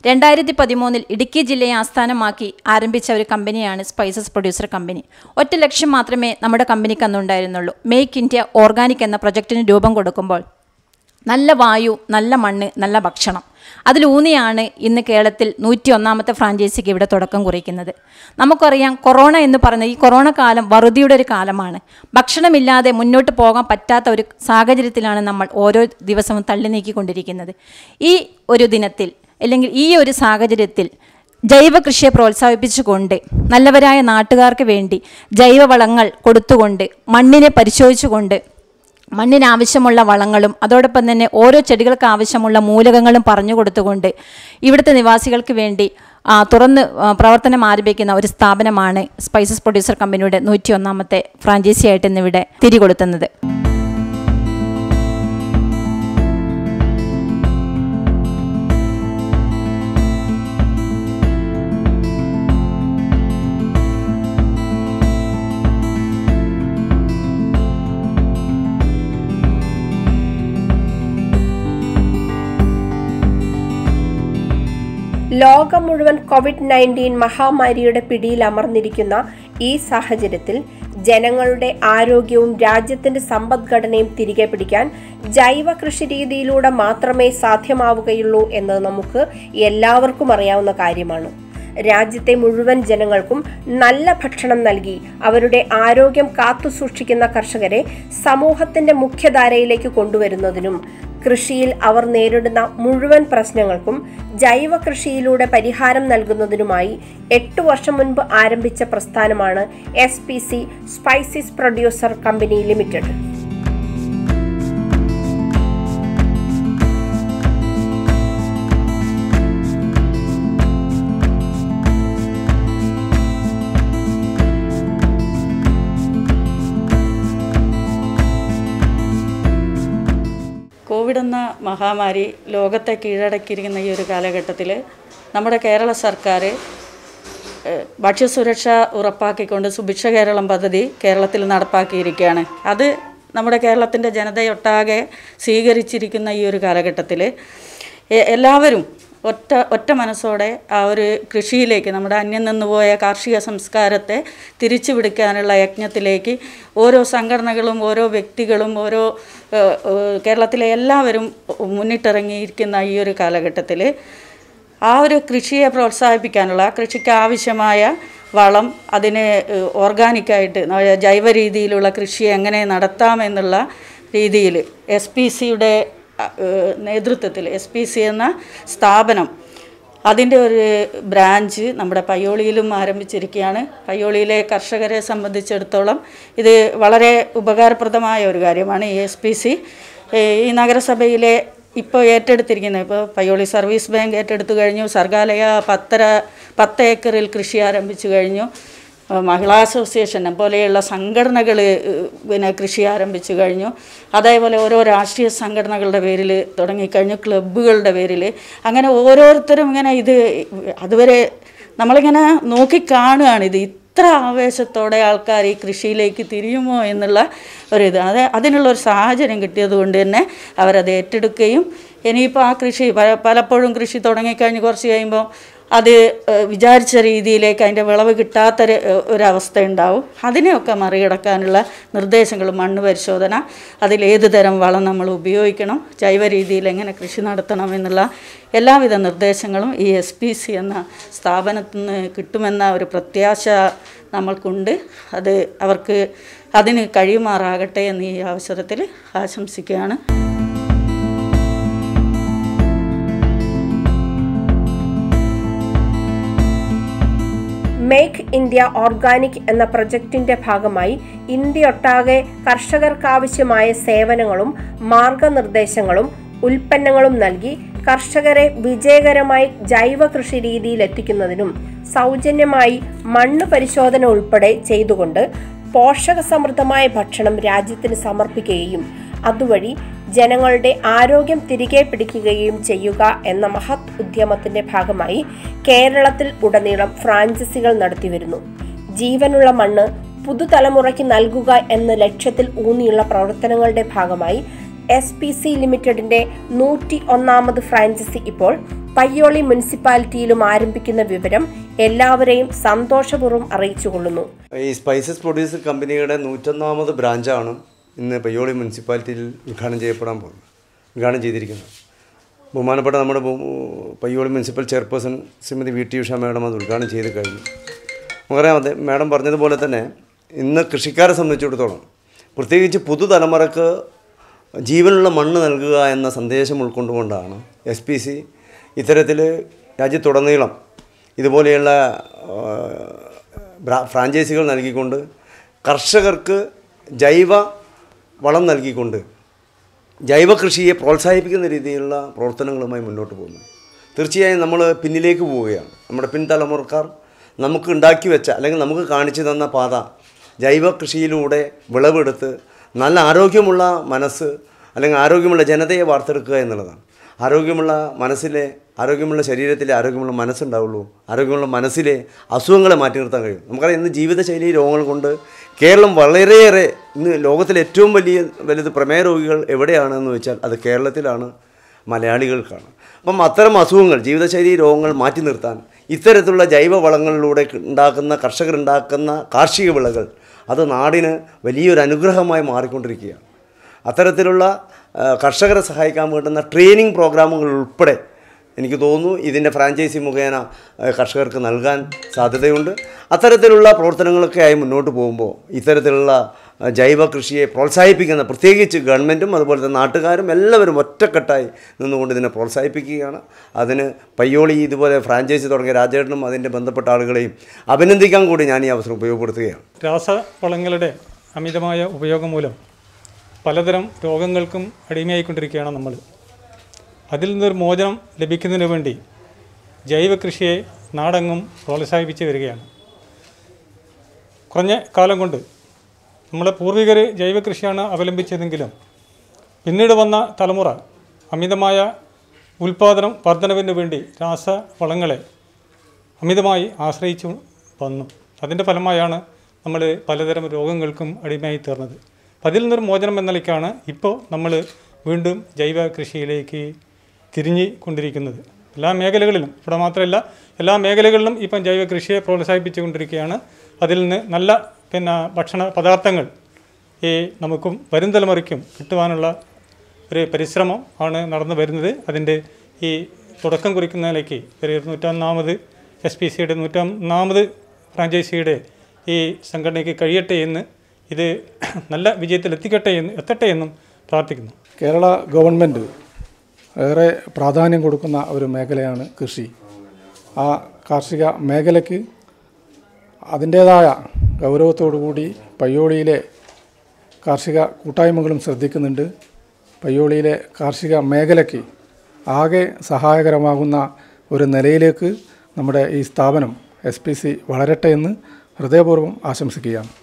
രണ്ടായിരത്തി പതിമൂന്നിൽ ഇടുക്കി ജില്ലയെ ആസ്ഥാനമാക്കി ആരംഭിച്ച ഒരു കമ്പനിയാണ് സ്പൈസസ് പ്രൊഡ്യൂസർ കമ്പനി ഒറ്റ ലക്ഷ്യം മാത്രമേ നമ്മുടെ കമ്പനിക്ക് അന്നുണ്ടായിരുന്നുള്ളൂ മേക്ക് ഇന്ത്യ ഓർഗാനിക് എന്ന പ്രൊജക്ടിന് രൂപം കൊടുക്കുമ്പോൾ നല്ല വായു നല്ല മണ്ണ് നല്ല ഭക്ഷണം അതിലൂന്നിയാണ് ഇന്ന് കേരളത്തിൽ നൂറ്റി ഒന്നാമത്തെ ഫ്രാഞ്ചൈസിക്ക് ഇവിടെ തുടക്കം കുറിക്കുന്നത് നമുക്കറിയാം കൊറോണ എന്ന് പറയുന്ന ഈ കൊറോണ കാലം വറുതിയുടെ ഒരു കാലമാണ് ഭക്ഷണമില്ലാതെ മുന്നോട്ട് പോകാൻ പറ്റാത്ത ഒരു സാഹചര്യത്തിലാണ് നമ്മൾ ഓരോ ദിവസവും തള്ളി നീക്കിക്കൊണ്ടിരിക്കുന്നത് ഈ ഒരു ദിനത്തിൽ അല്ലെങ്കിൽ ഈ ഒരു സാഹചര്യത്തിൽ ജൈവ കൃഷിയെ പ്രോത്സാഹിപ്പിച്ചുകൊണ്ട് നല്ലവരായ നാട്ടുകാർക്ക് വേണ്ടി ജൈവവളങ്ങൾ കൊടുത്തുകൊണ്ട് മണ്ണിനെ പരിശോധിച്ചുകൊണ്ട് മണ്ണിന് ആവശ്യമുള്ള വളങ്ങളും അതോടൊപ്പം തന്നെ ഓരോ ചെടികൾക്ക് ആവശ്യമുള്ള മൂലകങ്ങളും പറഞ്ഞു കൊടുത്തുകൊണ്ട് ഇവിടുത്തെ നിവാസികൾക്ക് വേണ്ടി ആ, തുറന്ന് ആ, പ്രവർത്തനം ആരംഭിക്കുന്ന ഒരു സ്ഥാപനമാണ് സ്പൈസസ് പ്രൊഡ്യൂസർ കമ്പനിയുടെ നൂറ്റി ഒന്നാമത്തെ ഫ്രാഞ്ചൈസി ആയിട്ട് ഇന്നിവിടെ തിരികൊടുത്തുന്നത് ലോകം മുഴുവൻ കോവിഡ് നയൻറ്റീൻ മഹാമാരിയുടെ പിടിയിൽ അമർന്നിരിക്കുന്ന ഈ സാഹചര്യത്തിൽ ജനങ്ങളുടെ ആരോഗ്യവും രാജ്യത്തിന്റെ സമ്പദ്ഘടനയും തിരികെ പിടിക്കാൻ ജൈവ കൃഷി രീതിയിലൂടെ മാത്രമേ സാധ്യമാവുകയുള്ളൂ എന്ന് നമുക്ക് എല്ലാവർക്കും അറിയാവുന്ന കാര്യമാണ് രാജ്യത്തെ മുഴുവൻ ജനങ്ങൾക്കും നല്ല ഭക്ഷണം നൽകി അവരുടെ ആരോഗ്യം കാത്തുസൂക്ഷിക്കുന്ന കർഷകരെ സമൂഹത്തിന്റെ മുഖ്യധാരയിലേക്ക് കൊണ്ടുവരുന്നതിനും കൃഷിയിൽ അവർ നേരിടുന്ന മുഴുവൻ പ്രശ്നങ്ങൾക്കും ജൈവ കൃഷിയിലൂടെ പരിഹാരം നൽകുന്നതിനുമായി എട്ടു വർഷം മുൻപ് ആരംഭിച്ച പ്രസ്ഥാനമാണ് S P C spices producer company limited covid എന്ന മഹാമാരി ലോകത്തെ കീഴടക്കിയിരിക്കുന്ന ഈ ഒരു കാലഘട്ടത്തിൽ നമ്മുടെ കേരള സർക്കാർ ഏഹ്, ഭക്ഷ്യസുരക്ഷ ഉറപ്പാക്കിക്കൊണ്ട് സുഭിക്ഷ കേരളം പദ്ധതി കേരളത്തിൽ നടപ്പാക്കിയിരിക്കുകയാണ് അത് നമ്മുടെ കേരളത്തിൻ്റെ ജനതയൊട്ടാകെ സ്വീകരിച്ചിരിക്കുന്ന ഈ ഒരു കാലഘട്ടത്തിൽ എല്ലാവരും ഒറ്റ ഒറ്റ മനസ്സോടെ ആ ഒരു കൃഷിയിലേക്ക് നമ്മുടെ അന്യം നിന്നുപോയ കാർഷിക സംസ്കാരത്തെ തിരിച്ചു പിടിക്കാനുള്ള യജ്ഞത്തിലേക്ക് ഓരോ സംഘടനകളും ഓരോ വ്യക്തികളും ഓരോ ഏഹ്, ഏഹ്, കേരളത്തിലെ എല്ലാവരും മുന്നിട്ടിറങ്ങിയിരിക്കുന്ന ഈ ഒരു കാലഘട്ടത്തിൽ ആ ഒരു കൃഷിയെ പ്രോത്സാഹിപ്പിക്കാനുള്ള കൃഷിക്ക് ആവശ്യമായ വളം അതിന് ഏഹ്, ഓർഗാനിക്കായിട്ട് ന- ജൈവ രീതിയിലുള്ള കൃഷി എങ്ങനെ നടത്താമെന്നുള്ള രീതിയിൽ എസ് പി സിയുടെ നേതൃത്വത്തിൽ എസ് പി സി എന്ന സ്ഥാപനം അതിൻ്റെ ഒരു ബ്രാഞ്ച് നമ്മുടെ പയ്യോളിയിലും ആരംഭിച്ചിരിക്കുകയാണ് പയ്യോളിയിലെ കർഷകരെ സംബന്ധിച്ചിടത്തോളം ഇത് വളരെ ഉപകാരപ്രദമായ ഒരു കാര്യമാണ് ഈ എസ് പി സി ഈ നഗരസഭയിലെ ഇപ്പോൾ ഏറ്റെടുത്തിരിക്കുന്നത് ഇപ്പോൾ പയ്യോളി സർവീസ് ബാങ്ക് ഏറ്റെടുത്തു കഴിഞ്ഞു സർഗാലയ പത്തര പത്ത് ഏക്കറിൽ കൃഷി ആരംഭിച്ചു കഴിഞ്ഞു ഏഹ് മഹിളാ അസോസിയേഷൻ പോലെയുള്ള സംഘടനകൾ പിന്നെ കൃഷി ആരംഭിച്ചു കഴിഞ്ഞു അതേപോലെ ഓരോ രാഷ്ട്രീയ സംഘടനകളുടെ പേരിൽ തുടങ്ങിക്കഴിഞ്ഞു ക്ലബ്ബുകളുടെ പേരിൽ അങ്ങനെ ഓരോരുത്തരും ഇങ്ങനെ ഇത് അതുവരെ നമ്മളിങ്ങനെ നോക്കി കാണുകയാണ് ഇത് ഇത്ര ആവേശത്തോടെ ആൾക്കാർ ഈ കൃഷിയിലേക്ക് തിരിയുമോ എന്നുള്ള ഒരിത് അത് അതിനുള്ള ഒരു സാഹചര്യം കിട്ടിയത് കൊണ്ട് തന്നെ അവരത് ഏറ്റെടുക്കുകയും ഇനിയിപ്പോൾ ആ കൃഷി പല- പലപ്പോഴും കൃഷി തുടങ്ങിക്കഴിഞ്ഞ് കുറച്ച് കഴിയുമ്പോൾ അത് ഏഹ്, വിചാരിച്ച രീതിയിലേക്ക് അതിൻ്റെ വിളവ് കിട്ടാത്തൊരു ഏഹ്, ഒരവസ്ഥ ഉണ്ടാവും അതിനെയൊക്കെ മറികടക്കാനുള്ള നിർദ്ദേശങ്ങൾ മണ്ണ് പരിശോധന അതിൽ ഏത് തരം വളം നമ്മൾ ഉപയോഗിക്കണം ജൈവ രീതിയിൽ എങ്ങനെ കൃഷി നടത്തണം എന്നുള്ള എല്ലാവിധ നിർദ്ദേശങ്ങളും ഈ എസ് പി സി എന്ന സ്ഥാപനത്തിൽ നിന്ന് കിട്ടുമെന്ന ഒരു പ്രത്യാശ നമ്മൾക്കുണ്ട് അത് അവർക്ക് അതിന് കഴിയുമാറാകട്ടെ എന്ന് ഈ അവസരത്തിൽ ആശംസിക്കുകയാണ് മേക്ക് ഇന്ത്യ ഓർഗാനിക് എന്ന പ്രൊജക്ടിന്റെ ഭാഗമായി ഇന്ത്യയൊട്ടാകെ കർഷകർക്കാവശ്യമായ സേവനങ്ങളും മാർഗനിർദ്ദേശങ്ങളും ഉൽപ്പന്നങ്ങളും നൽകി കർഷകരെ വിജയകരമായി ജൈവ കൃഷി രീതിയിൽ എത്തിക്കുന്നതിനും സൗജന്യമായി മണ്ണ് പരിശോധന ഉൾപ്പെടെ ചെയ്തുകൊണ്ട് പോഷകസമൃദ്ധമായ ഭക്ഷണം രാജ്യത്തിന് സമർപ്പിക്കുകയും അതുവഴി ജനങ്ങളുടെ ആരോഗ്യം തിരികെ പിടിക്കുകയും ചെയ്യുക എന്ന മഹത് ഉദ്യമത്തിന്റെ ഭാഗമായി കേരളത്തിൽ ഉടനീളം ഫ്രാഞ്ചൈസികൾ നടത്തിവരുന്നു ജീവനുള്ള മണ്ണ് പുതുതലമുറയ്ക്ക് നൽകുക എന്ന ലക്ഷ്യത്തിൽ ഊന്നിയുള്ള പ്രവർത്തനങ്ങളുടെ ഭാഗമായി എസ് പി സി ലിമിറ്റഡിന്റെ നൂറ്റി ഒന്നാമത് ഫ്രാഞ്ചൈസി ഇപ്പോൾ പയ്യോളി മുനിസിപ്പാലിറ്റിയിലും ആരംഭിക്കുന്ന വിവരം എല്ലാവരെയും സന്തോഷപൂർവ്വം അറിയിച്ചുകൊള്ളുന്നു ഈ സ്പൈസസ് പ്രൊഡ്യൂസർ കമ്പനിയുടെ നൂറ്റൊന്നാമത് ബ്രാഞ്ചാണ് ഇന്ന് പയ്യോളി മുനിസിപ്പാലിറ്റിയിൽ ഉദ്ഘാടനം ചെയ്യപ്പെടാൻ പോകുന്നത് ഉദ്ഘാടനം ചെയ്തിരിക്കുന്നത് ബഹുമാനപ്പെട്ട നമ്മുടെ ബഹു- Payyoli municipal chairperson Shrimati V T Usha madam അത് ഉദ്ഘാടനം ചെയ്ത് കഴിഞ്ഞു നമുക്കറിയാം അതെ മാഡം പറഞ്ഞതുപോലെ തന്നെ ഇന്ന് കൃഷിക്കാരെ സംബന്ധിച്ചിടത്തോളം പ്രത്യേകിച്ച് പുതുതലമുറക്ക് ജീവനുള്ള മണ്ണ് നൽകുക എന്ന സന്ദേശം ഉൾക്കൊണ്ടുകൊണ്ടാണ് എസ് പി സി ഇത്തരത്തിൽ രാജ്യത്തുടനീളം ഇതുപോലെയുള്ള ആ, ബ്രാ- ഫ്രാഞ്ചൈസികൾ നൽകിക്കൊണ്ട് കർഷകർക്ക് ജൈവ വളം നൽകിക്കൊണ്ട് ജൈവ കൃഷിയെ പ്രോത്സാഹിപ്പിക്കുന്ന രീതിയിലുള്ള പ്രവർത്തനങ്ങളുമായി മുന്നോട്ട് പോകുന്നു തീർച്ചയായും നമ്മൾ പിന്നിലേക്ക് പോവുകയാണ് നമ്മുടെ പിൻതലമുറക്കാർ നമുക്ക് ഉണ്ടാക്കി വെച്ച അല്ലെങ്കിൽ നമുക്ക് കാണിച്ചു തന്ന പാത ജൈവ കൃഷിയിലൂടെ വിളവെടുത്ത് നല്ല ആരോഗ്യമുള്ള മനസ്സ് അല്ലെങ്കിൽ ആരോഗ്യമുള്ള ജനതയെ വാർത്തെടുക്കുക എന്നുള്ളതാണ് ആരോഗ്യമുള്ള മനസ്സിലെ ആരോഗ്യമുള്ള ശരീരത്തിലെ ആരോഗ്യമുള്ള മനസ്സുണ്ടാവുള്ളൂ ആരോഗ്യമുള്ള മനസ്സിലെ അസുഖങ്ങളെ മാറ്റി നിർത്താൻ കഴിയും നമുക്കറിയാം ഇന്ന് ജീവിതശൈലി രോഗങ്ങൾ കൊണ്ട് കേരളം വളരെയേറെ ഇന്ന് ലോകത്തിലെ ഏറ്റവും വലിയ വലുത് പ്രമേയ രോഗികൾ എവിടെയാണെന്ന് വെച്ചാൽ അത് കേരളത്തിലാണ് മലയാളികൾക്കാണ് അപ്പം അത്തരം അസുഖങ്ങൾ ജീവിതശൈലി രോഗങ്ങൾ മാറ്റി നിർത്താൻ ഇത്തരത്തിലുള്ള ജൈവ വളങ്ങളിലൂടെ ഉണ്ടാക്കുന്ന കർഷകരുണ്ടാക്കുന്ന കാർഷിക വിളകൾ അത് നാടിന് വലിയൊരു അനുഗ്രഹമായി മാറിക്കൊണ്ടിരിക്കുകയാണ് അത്തരത്തിലുള്ള ആ, കർഷകരെ സഹായിക്കാൻ വേണ്ടുന്ന ട്രെയിനിങ് പ്രോഗ്രാമുകൾ ഉൾപ്പെടെ എനിക്ക് തോന്നുന്നു ഇതിൻ്റെ ഫ്രാഞ്ചൈസി മുഖേന ആ, കർഷകർക്ക് നൽകാൻ സാധ്യതയുണ്ട് അത്തരത്തിലുള്ള പ്രവർത്തനങ്ങളൊക്കെ ആയി മുന്നോട്ട് പോകുമ്പോൾ ഇത്തരത്തിലുള്ള ആ, ജൈവ കൃഷിയെ പ്രോത്സാഹിപ്പിക്കുന്ന പ്രത്യേകിച്ച് ഗവൺമെൻറ്റും അതുപോലെ തന്നെ നാട്ടുകാരും എല്ലാവരും ഒറ്റക്കെട്ടായി നിന്നുകൊണ്ട് ഇതിനെ പ്രോത്സാഹിപ്പിക്കുകയാണ് അതിന് പയ്യോളി ഇതുപോലെ ഫ്രാഞ്ചൈസി തുടങ്ങിയ രാജേട്ടനും അതിൻ്റെ ബന്ധപ്പെട്ട ആളുകളെയും അഭിനന്ദിക്കാൻ കൂടി ഞാൻ ഈ അവസരം ഉപയോഗപ്പെടുത്തുകയാണ് രാസവളങ്ങളുടെ അമിതമായ ഉപയോഗം മൂലം പലതരം രോഗങ്ങൾക്കും അടിമയായിക്കൊണ്ടിരിക്കുകയാണ് നമ്മൾ അതിൽ നിന്നൊരു മോചനം ലഭിക്കുന്നതിന് വേണ്ടി ജൈവ കൃഷിയെ നാടെങ്ങും പ്രോത്സാഹിപ്പിച്ച് വരികയാണ് കുറഞ്ഞ കാലം കൊണ്ട് നമ്മളെ പൂർവികർ ജൈവ കൃഷിയാണ് അവലംബിച്ചതെങ്കിലും പിന്നീട് വന്ന തലമുറ അമിതമായ ഉൽപാദനം വർധനവിന് വേണ്ടി രാസവളങ്ങളെ അമിതമായി ആശ്രയിച്ചു വന്നു അതിൻ്റെ ഫലമായാണ് നമ്മൾ പലതരം രോഗങ്ങൾക്കും അടിമയായി തീർന്നത് അപ്പം അതിൽ നിന്നൊരു മോചനം എന്ന നിലയ്ക്കാണ് ഇപ്പോൾ നമ്മൾ വീണ്ടും ജൈവ കൃഷിയിലേക്ക് തിരിഞ്ഞു കൊണ്ടിരിക്കുന്നത് എല്ലാ മേഖലകളിലും ഇവിടെ മാത്രമല്ല എല്ലാ മേഖലകളിലും ഇപ്പം ജൈവ കൃഷിയെ പ്രോത്സാഹിപ്പിച്ചു കൊണ്ടിരിക്കുകയാണ് അതിൽ നിന്ന് നല്ല പിന്നെ ഭക്ഷണ പദാർത്ഥങ്ങൾ ഈ നമുക്കും വരും തലമുറയ്ക്കും കിട്ടുവാനുള്ള ഒരു പരിശ്രമം ആണ് നടന്നു വരുന്നത് അതിൻ്റെ ഈ തുടക്കം കുറിക്കുന്ന നിലയ്ക്ക് ഒരു നൂറ്റൊന്നാമത് എസ് പി സിയുടെ നൂറ്റൊന്നാമത് ഫ്രാഞ്ചൈസിയുടെ ഈ സംഘടനയ്ക്ക് കഴിയട്ടെ എന്ന് ഇത് നല്ല വിജയത്തിൽ എത്തിക്കട്ടെ എന്ന് എത്തട്ടെ എന്നും പ്രാർത്ഥിക്കുന്നു കേരള ഗവൺമെൻറ് ഏറെ പ്രാധാന്യം കൊടുക്കുന്ന ഒരു മേഖലയാണ് കൃഷി ആ കാർഷിക മേഖലയ്ക്ക് അതിൻ്റേതായ ഗൗരവത്തോടു കൂടി പയ്യോളിയിലെ കാർഷിക കൂട്ടായ്മകളും ശ്രദ്ധിക്കുന്നുണ്ട് പയ്യോളിയിലെ കാർഷിക മേഖലയ്ക്ക് ആകെ സഹായകരമാകുന്ന ഒരു നിലയിലേക്ക് നമ്മുടെ ഈ സ്ഥാപനം എസ് പി സി വളരട്ടെ എന്ന് ഹൃദയപൂർവ്വം ആശംസിക്കുകയാണ്